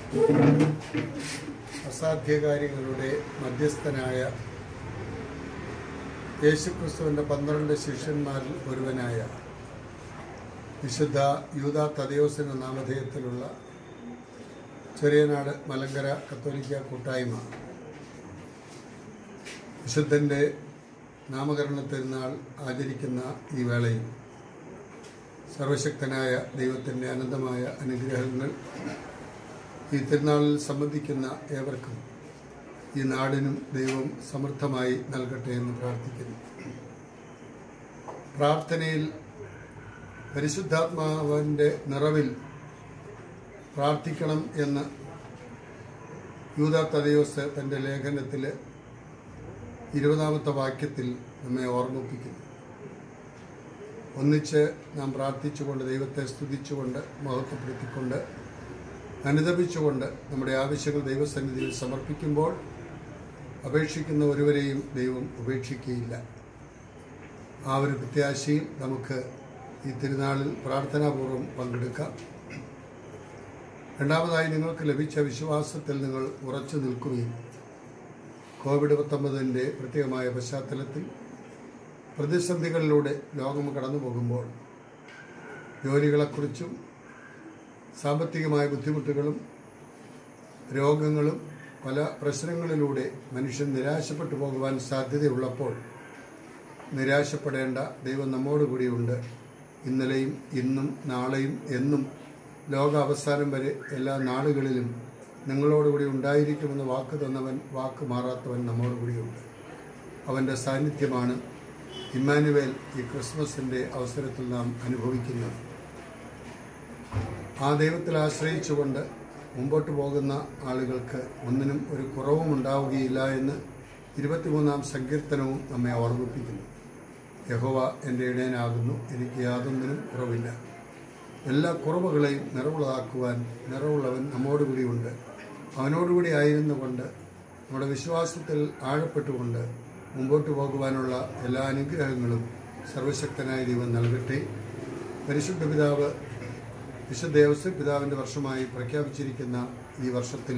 അസാധ്യകാര്യങ്ങളുടെ മധ്യസ്ഥനായ യേശുക്രിസ്തുവിൻ്റെ പന്ത്രണ്ട് ശിഷ്യന്മാരിൽ ഒരുവനായ വിശുദ്ധ യൂത തദയോസിൻ്റെ നാമധേയത്തിലുള്ള ചെറിയനാട് മലങ്കര കത്തോലിക്ക കൂട്ടായ്മ വിശുദ്ധൻ്റെ നാമകരണ തിരുനാൾ ആചരിക്കുന്ന ഈ വേളയിൽ സർവശക്തനായ ദൈവത്തിൻ്റെ അനന്തമായ അനുഗ്രഹങ്ങൾ ഈ തിരുനാളിൽ സംബന്ധിക്കുന്ന ഏവർക്കും ഈ നാടിനും ദൈവം സമൃദ്ധമായി നൽകട്ടെ എന്ന് പ്രാർത്ഥിക്കുന്നു പ്രാർത്ഥനയിൽ പരിശുദ്ധാത്മാവിൻ്റെ നിറവിൽ പ്രാർത്ഥിക്കണം എന്ന് യൂത തദയോസ് തൻ്റെ ലേഖനത്തിൽ ഇരുപതാമത്തെ വാക്യത്തിൽ നമ്മെ ഓർമ്മിപ്പിക്കുന്നു ഒന്നിച്ച് നാം പ്രാർത്ഥിച്ചുകൊണ്ട് ദൈവത്തെ സ്തുതിച്ചുകൊണ്ട് മഹത്വപ്പെടുത്തിക്കൊണ്ട് അനുദപിച്ചുകൊണ്ട് നമ്മുടെ ആവശ്യങ്ങൾ ദൈവസന്നിധിയിൽ സമർപ്പിക്കുമ്പോൾ അപേക്ഷിക്കുന്ന ഒരുവരെയും ദൈവം ഉപേക്ഷിക്കുകയില്ല ആ ഒരു പ്രത്യാശയിൽ നമുക്ക് ഈ തിരുനാളിൽ പ്രാർത്ഥനാപൂർവ്വം പങ്കെടുക്കാം രണ്ടാമതായി നിങ്ങൾക്ക് ലഭിച്ച വിശ്വാസത്തിൽ നിങ്ങൾ ഉറച്ചു നിൽക്കുകയും കോവിഡ് പത്തൊമ്പതിൻ്റെ പ്രത്യേകമായ പശ്ചാത്തലത്തിൽ പ്രതിസന്ധികളിലൂടെ ലോകം കടന്നു പോകുമ്പോൾ ജോലികളെക്കുറിച്ചും സാമ്പത്തികമായ ബുദ്ധിമുട്ടുകളും രോഗങ്ങളും പല പ്രശ്നങ്ങളിലൂടെ മനുഷ്യൻ നിരാശപ്പെട്ടു പോകുവാൻ സാധ്യതയുള്ളപ്പോൾ നിരാശപ്പെടേണ്ട ദൈവം നമ്മോടുകൂടിയുണ്ട് ഇന്നലെയും ഇന്നും നാളെയും എന്നും ലോക അവസാനം വരെ എല്ലാ നാളുകളിലും നിങ്ങളോടുകൂടി ഉണ്ടായിരിക്കുമെന്ന് വാക്ക് തന്നവൻ വാക്ക് മാറാത്തവൻ നമ്മോടുകൂടിയുണ്ട് അവൻ്റെ സാന്നിധ്യമാണ് ഇമ്മാനുവേൽ ഈ ക്രിസ്മസിൻ്റെ അവസരത്തിൽ നാം അനുഭവിക്കുന്നത് ആ ദൈവത്തിൽ ആശ്രയിച്ചുകൊണ്ട് മുമ്പോട്ട് പോകുന്ന ആളുകൾക്ക് ഒന്നിനും ഒരു കുറവും ഉണ്ടാവുകയില്ല എന്ന് ഇരുപത്തിമൂന്നാം സങ്കീർത്തനവും നമ്മെ ഓർമ്മിപ്പിക്കുന്നു യഹോവ എൻ്റെ ഇടയനാകുന്നു എനിക്ക് യാതൊന്നിനും കുറവില്ല എല്ലാ കുറവുകളെയും നിറവുള്ളതാക്കുവാൻ നിറവുള്ളവൻ നമ്മോടുകൂടിയുണ്ട് അവനോടുകൂടി ആയിരുന്നു കൊണ്ട് നമ്മുടെ വിശ്വാസത്തിൽ ആഴപ്പെട്ടുകൊണ്ട് മുമ്പോട്ട് പോകുവാനുള്ള എല്ലാ അനുഗ്രഹങ്ങളും സർവശക്തനായ ദൈവം നൽകട്ടെ പരിശുദ്ധ പിതാവ് വിശുദ്ധ യവസ പിതാവിൻ്റെ വർഷമായി പ്രഖ്യാപിച്ചിരിക്കുന്ന ഈ വർഷത്തിൽ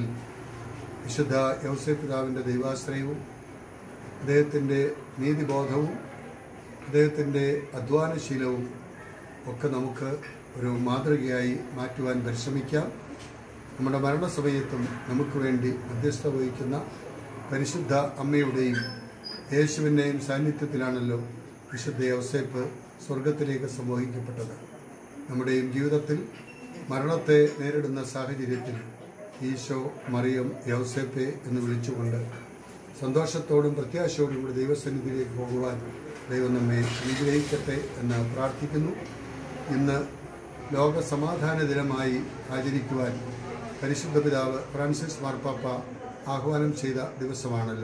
വിശുദ്ധ യവസ പിതാവിൻ്റെ ദൈവാശ്രയവും അദ്ദേഹത്തിൻ്റെ നീതിബോധവും അദ്ദേഹത്തിൻ്റെ അധ്വാനശീലവും ഒക്കെ നമുക്ക് ഒരു മാതൃകയായി മാറ്റുവാൻ പരിശ്രമിക്കാം നമ്മുടെ മരണസമയത്തും നമുക്ക് വേണ്ടി മധ്യസ്ഥ വഹിക്കുന്ന പരിശുദ്ധ അമ്മയുടെയും യേശുവിൻ്റെയും സാന്നിധ്യത്തിലാണല്ലോ വിശുദ്ധ യവസേപ്പ് സ്വർഗത്തിലേക്ക് സംവഹിക്കപ്പെട്ടത് നമ്മുടെയും ജീവിതത്തിൽ മരണത്തെ നേരിടുന്ന സാഹചര്യത്തിൽ ഈശോ മറിയം യൗസേപ്പെ എന്ന് വിളിച്ചുകൊണ്ട് സന്തോഷത്തോടും പ്രത്യാശയോടും കൂടി ദൈവസന്നിധിയിലേക്ക് പോകുവാൻ ദൈവം നമ്മെ അനുഗ്രഹിക്കട്ടെ എന്ന് പ്രാർത്ഥിക്കുന്നു ഇന്ന് ലോക സമാധാന ദിനമായി ആചരിക്കുവാൻ പരിശുദ്ധ പിതാവ് ഫ്രാൻസിസ് മാർപ്പാപ്പ ആഹ്വാനം ചെയ്ത ദിവസമാണല്ലോ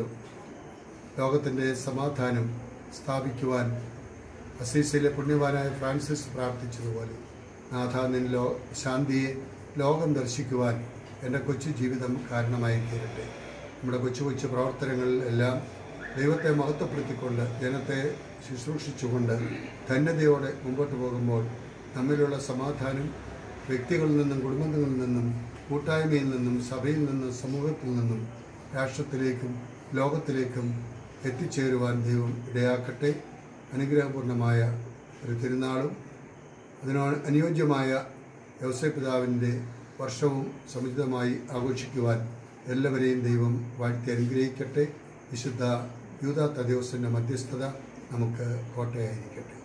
ലോകത്തിൻ്റെ സമാധാനം സ്ഥാപിക്കുവാൻ അസീസിലെ പുണ്യവാനായ ഫ്രാൻസിസ് പ്രാർത്ഥിച്ചതുപോലെ നാഥ നിൻ ലോ ശാന്തിയെ ലോകം ദർശിക്കുവാൻ എൻ്റെ കൊച്ചു ജീവിതം കാരണമായി തീരട്ടെ നമ്മുടെ കൊച്ചു കൊച്ചു പ്രവർത്തനങ്ങളിൽ എല്ലാം ദൈവത്തെ മഹത്വപ്പെടുത്തിക്കൊണ്ട് ജനത്തെ ശുശ്രൂഷിച്ചുകൊണ്ട് ധന്യതയോടെ മുമ്പോട്ട് പോകുമ്പോൾ നമ്മിലുള്ള സമാധാനം വ്യക്തികളിൽ നിന്നും കുടുംബങ്ങളിൽ നിന്നും കൂട്ടായ്മയിൽ നിന്നും സഭയിൽ നിന്നും സമൂഹത്തിൽ നിന്നും രാഷ്ട്രത്തിലേക്കും ലോകത്തിലേക്കും എത്തിച്ചേരുവാൻ ദൈവം ഇടയാക്കട്ടെ അനുഗ്രഹപൂർണമായ ഒരു തിരുനാളും അതിനോട് അനുയോജ്യമായ വ്യവസായ പിതാവിൻ്റെ വർഷവും സമുചിതമായി ആഘോഷിക്കുവാൻ എല്ലാവരെയും ദൈവം വാഴ്ത്തി അനുഗ്രഹിക്കട്ടെ വിശുദ്ധ യൂത തദേവസിൻ്റെ മധ്യസ്ഥത നമുക്ക് കോട്ടയായിരിക്കട്ടെ